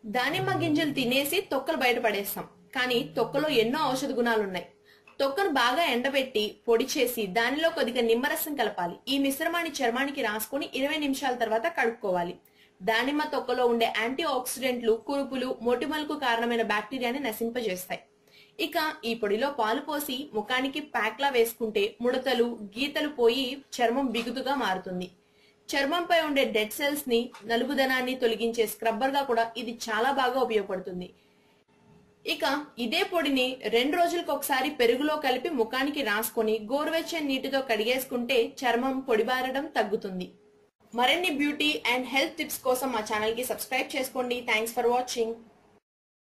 దానిమ్మ గింజలు తినేసి తొక్కలు బయటపడేస్తాం కానీ తొక్కలో ఎన్నో ఔషధ గుణాలు ఉన్నాయి తొక్కను బాగా ఎండబెట్టి పొడి చేసి దానిలో కొద్దిగా నిమ్మరసం కలపాలి ఈ మిశ్రమాన్ని చర్మానికి రాసుకొని ఇరవై నిమిషాల తర్వాత కడుక్కోవాలి దానిమ్మ తొక్కలో ఉండే యాంటీ ఆక్సిడెంట్లు కురుపులు మొటిమలకు కారణమైన బ్యాక్టీరియాని నశింపజేస్తాయి ఇక ఈ పొడిలో పాలు పోసి ముఖానికి ప్యాక్లా వేసుకుంటే ముడతలు గీతలు పోయి చర్మం బిగుతుగా మారుతుంది చర్మంపై ఉండే డెడ్ సెల్స్ ని నలుగుదనాన్ని తొలగించే స్క్రబ్బర్ గా కూడా ఇది చాలా బాగా ఉపయోగపడుతుంది ఇక ఇదే పొడిని రెండు రోజులకు ఒకసారి పెరుగులో కలిపి ముఖానికి రాసుకొని గోరువెచ్చని నీటితో కడిగేసుకుంటే చర్మం పొడిబారడం తగ్గుతుంది మరిన్ని బ్యూటీ అండ్ హెల్త్ టిప్స్ కోసం మా ఛానల్ కి సబ్స్క్రైబ్ చేసుకోండి థ్యాంక్స్ ఫర్ వాచింగ్